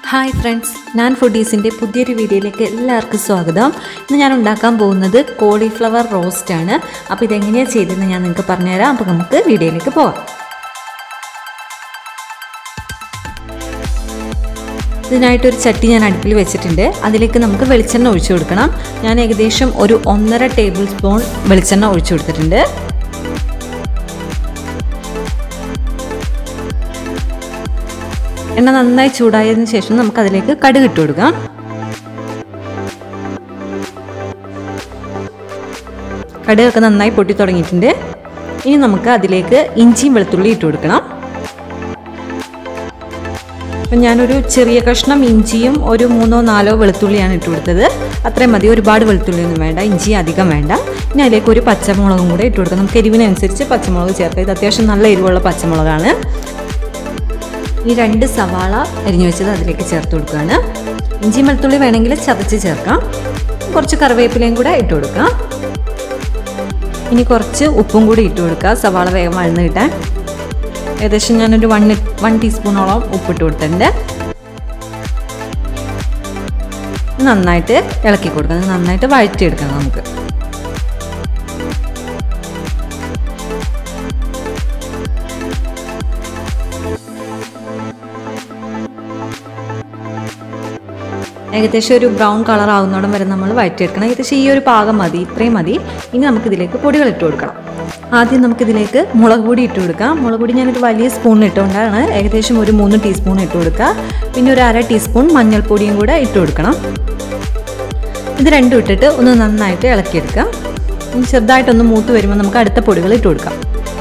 hi friends ഞാൻ ഫുഡീസിൻ്റെ പുതിയൊരു വീഡിയോയിലേക്ക് എല്ലാവർക്കും സ്വാഗതം ഇന്ന് ഞാൻ ഉണ്ടാക്കാൻ പോകുന്നത് കോളിഫ്ലവർ റോസ്റ്റ് ആണ് അപ്പോൾ ഇതെങ്ങനെയാണ് ചെയ്തതെന്ന് ഞാൻ നിങ്ങൾക്ക് പറഞ്ഞുതരാം അപ്പോൾ നമുക്ക് വീഡിയോയിലേക്ക് പോകാം ഇതിനായിട്ടൊരു ചട്ടി ഞാൻ അടുപ്പിൽ വെച്ചിട്ടുണ്ട് അതിലേക്ക് നമുക്ക് വെളിച്ചെണ്ണ ഒഴിച്ചു കൊടുക്കണം ഞാൻ ഏകദേശം ഒരു ഒന്നര ടേബിൾ സ്പൂൺ വെളിച്ചെണ്ണ ഒഴിച്ചു കൊടുത്തിട്ടുണ്ട് എണ്ണ നന്നായി ചൂടായതിനു ശേഷം നമുക്ക് അതിലേക്ക് കടുക് ഇട്ട് കൊടുക്കാം കടുകൊക്കെ നന്നായി പൊട്ടി തുടങ്ങിയിട്ടുണ്ട് ഇനി നമുക്ക് അതിലേക്ക് ഇഞ്ചിയും വെളുത്തുള്ളി ഇട്ട് കൊടുക്കണം അപ്പം ഞാനൊരു ചെറിയ കഷ്ണം ഇഞ്ചിയും ഒരു മൂന്നോ നാലോ വെളുത്തുള്ളിയാണ് ഇട്ട് കൊടുത്തത് അത്രയും മതി ഒരുപാട് വെളുത്തുള്ളിയൊന്നും വേണ്ട ഇഞ്ചി അധികം വേണ്ട ഇനി അതിലേക്ക് ഒരു പച്ചമുളകും കൂടെ ഇട്ട് കൊടുക്കാം നമുക്ക് എരിവിനനുസരിച്ച് പച്ചമുളക് ചേർക്കാം ഇത് അത്യാവശ്യം നല്ല എരിവുള്ള പച്ചമുളകാണ് ഈ രണ്ട് സവാള അരിഞ്ഞു വെച്ചത് അതിലേക്ക് ചേർത്ത് കൊടുക്കുകയാണ് ഇഞ്ചി വെളുത്തുള്ളി വേണമെങ്കിൽ ചതച്ച് ചേർക്കാം കുറച്ച് കറിവേപ്പിലയും കൂടെ ഇട്ട് കൊടുക്കാം ഇനി കുറച്ച് ഉപ്പും കൂടി ഇട്ട് കൊടുക്കുക സവാള വേഗം വഴന്ന് കിട്ടാൻ ഏകദേശം ഞാനൊരു വൺ വൺ ടീസ്പൂണോളം ഉപ്പിട്ട് കൊടുത്തിട്ടുണ്ട് നന്നായിട്ട് ഇളക്കി കൊടുക്കണം നന്നായിട്ട് വഴറ്റിയെടുക്കണം നമുക്ക് ഏകദേശം ഒരു ബ്രൗൺ കളർ ആവുന്നോടം വരെ നമ്മൾ വഴറ്റിയെടുക്കണം ഏകദേശം ഈ ഒരു പാകം മതി ഇത്രയും മതി ഇനി നമുക്കിതിലേക്ക് പൊടികൾ ഇട്ട് കൊടുക്കണം ആദ്യം നമുക്കിതിലേക്ക് മുളക് പൊടി ഇട്ട് കൊടുക്കാം മുളക് പൊടി ഞാനൊരു വലിയ സ്പൂൺ ഇട്ടുകൊണ്ടാണ് ഏകദേശം ഒരു മൂന്ന് ടീസ്പൂൺ ഇട്ട് കൊടുക്കുക പിന്നെ ഒരു അര ടീസ്പൂൺ മഞ്ഞൾപ്പൊടിയും കൂടെ ഇട്ട് കൊടുക്കണം ഇത് രണ്ടും ഇട്ടിട്ട് ഒന്ന് നന്നായിട്ട് ഇളക്കിയെടുക്കാം ചെറുതായിട്ടൊന്ന് മൂത്ത് വരുമ്പോൾ നമുക്ക് അടുത്ത പൊടികൾ ഇട്ട് കൊടുക്കാം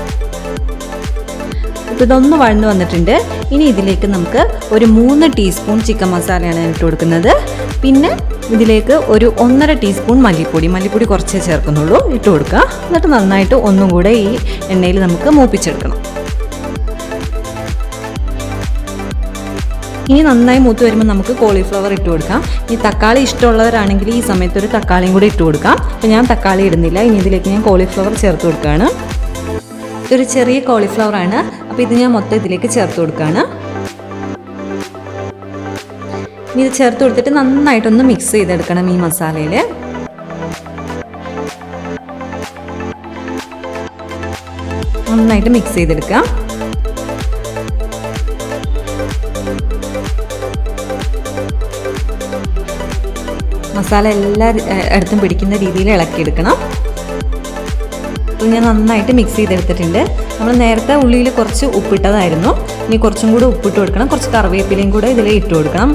ഇപ്പോൾ ഇതൊന്ന് വഴന്ന് വന്നിട്ടുണ്ട് ഇനി ഇതിലേക്ക് നമുക്ക് ഒരു മൂന്ന് ടീസ്പൂൺ ചിക്കൻ മസാലയാണ് ഇട്ട് കൊടുക്കുന്നത് പിന്നെ ഇതിലേക്ക് ഒരു ഒന്നര ടീസ്പൂൺ മല്ലിപ്പൊടി മല്ലിപ്പൊടി കുറച്ചേ ചേർക്കുന്നുള്ളൂ ഇട്ട് കൊടുക്കുക എന്നിട്ട് നന്നായിട്ട് ഒന്നും കൂടെ ഈ എണ്ണയിൽ നമുക്ക് മൂപ്പിച്ചെടുക്കണം ഇനി നന്നായി മൂത്ത് വരുമ്പോൾ നമുക്ക് കോളിഫ്ലവർ ഇട്ട് കൊടുക്കാം ഈ തക്കാളി ഇഷ്ടമുള്ളവരാണെങ്കിൽ ഈ സമയത്ത് ഒരു തക്കാളിയും കൂടി ഇട്ട് കൊടുക്കാം അപ്പോൾ ഞാൻ തക്കാളി ഇടുന്നില്ല ഇനി ഇതിലേക്ക് ഞാൻ കോളിഫ്ലവർ ചേർത്ത് കൊടുക്കുകയാണ് ഇതൊരു ചെറിയ കോളിഫ്ലവർ ആണ് അപ്പോൾ ഇത് ഞാൻ മൊത്തം ഇതിലേക്ക് ചേർത്ത് കൊടുക്കുകയാണ് ഇനി ഇത് ചേർത്ത് കൊടുത്തിട്ട് നന്നായിട്ടൊന്ന് മിക്സ് ചെയ്തെടുക്കണം ഈ മസാലയിൽ നന്നായിട്ട് മിക്സ് ചെയ്തെടുക്കാം മസാല എല്ലാ ഇടത്തും പിടിക്കുന്ന രീതിയിൽ ഇളക്കിയെടുക്കണം അപ്പോൾ ഞാൻ നന്നായിട്ട് മിക്സ് ചെയ്തെടുത്തിട്ടുണ്ട് നമ്മൾ നേരത്തെ ഉള്ളിയിൽ കുറച്ച് ഉപ്പിട്ടതായിരുന്നു ഇനി കുറച്ചും കൂടെ ഉപ്പിട്ട് കൊടുക്കണം കുറച്ച് കറിവേപ്പിലയും കൂടെ ഇതിൽ ഇട്ട് കൊടുക്കണം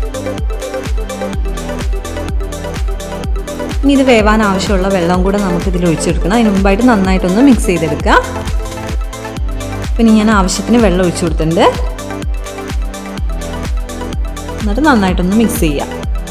ഇനി ഇത് വേവാൻ ആവശ്യമുള്ള വെള്ളം കൂടെ നമുക്ക് ഇതിൽ ഒഴിച്ചെടുക്കണം അതിന് മുമ്പായിട്ട് നന്നായിട്ടൊന്ന് മിക്സ് ചെയ്തെടുക്കുക പിന്നെ ഞാൻ ആവശ്യത്തിന് വെള്ളം ഒഴിച്ചു കൊടുത്തിട്ടുണ്ട് എന്നിട്ട് നന്നായിട്ടൊന്ന് മിക്സ് ചെയ്യാം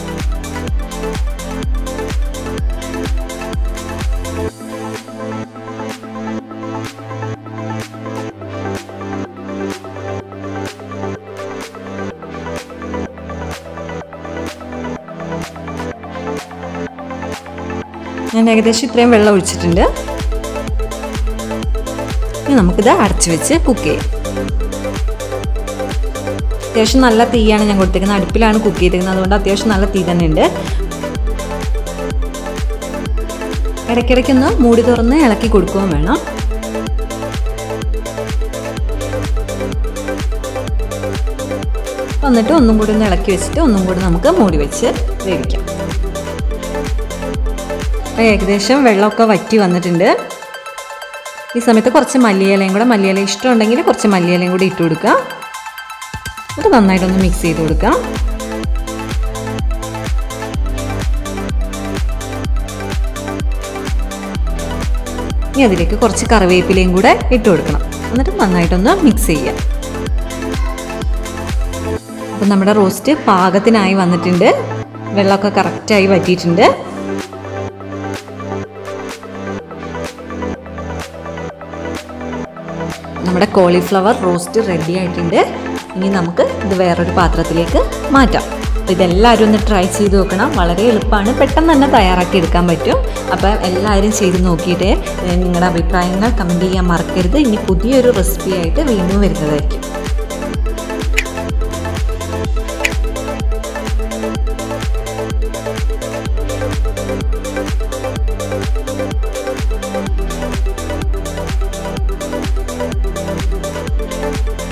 ഞാൻ ഏകദേശം ഇത്രയും വെള്ളം ഒഴിച്ചിട്ടുണ്ട് ഇനി നമുക്കിത് അടച്ചു വെച്ച് കുക്ക് ചെയ്യാം അത്യാവശ്യം നല്ല തീയാണ് ഞാൻ കൊടുത്തിരിക്കുന്നത് അടുപ്പിലാണ് കുക്ക് ചെയ്തിരിക്കുന്നത് അതുകൊണ്ട് അത്യാവശ്യം നല്ല തീ തന്നെ ഉണ്ട് ഇടയ്ക്കിടയ്ക്കൊന്ന് മൂടി തുറന്ന് ഇളക്കി കൊടുക്കുകയും വേണം എന്നിട്ട് ഒന്നും കൂടി ഒന്ന് ഇളക്കി വെച്ചിട്ട് ഒന്നും കൂടി നമുക്ക് മൂടി വെച്ച് വേവിക്കാം അപ്പോൾ ഏകദേശം വെള്ളമൊക്കെ വറ്റി വന്നിട്ടുണ്ട് ഈ സമയത്ത് കുറച്ച് മല്ലിയിലയും കൂടെ മല്ലിയില ഇഷ്ടമുണ്ടെങ്കിൽ കുറച്ച് മല്ലിയിലയും കൂടി ഇട്ട് കൊടുക്കുക അത് നന്നായിട്ടൊന്ന് മിക്സ് ചെയ്ത് കൊടുക്കാം ഇനി അതിലേക്ക് കുറച്ച് കറിവേപ്പിലയും കൂടെ ഇട്ട് കൊടുക്കണം എന്നിട്ട് നന്നായിട്ടൊന്ന് മിക്സ് ചെയ്യാം അപ്പം നമ്മുടെ റോസ്റ്റ് പാകത്തിനായി വന്നിട്ടുണ്ട് വെള്ളമൊക്കെ കറക്റ്റായി വറ്റിയിട്ടുണ്ട് നമ്മുടെ കോളിഫ്ലവർ റോസ്റ്റ് റെഡി ആയിട്ടുണ്ട് ഇനി നമുക്ക് ഇത് വേറൊരു പാത്രത്തിലേക്ക് മാറ്റാം അപ്പോൾ ഇതെല്ലാവരും ഒന്ന് ട്രൈ ചെയ്ത് നോക്കണം വളരെ എളുപ്പമാണ് പെട്ടെന്ന് തന്നെ തയ്യാറാക്കി എടുക്കാൻ പറ്റും അപ്പോൾ എല്ലാവരും ചെയ്ത് നോക്കിയിട്ട് നിങ്ങളുടെ അഭിപ്രായങ്ങൾ കമൻറ്റ് ചെയ്യാൻ മറക്കരുത് ഇനി പുതിയൊരു റെസിപ്പി ആയിട്ട് വീണ്ടും വരുന്നതായിരിക്കും മച്ച്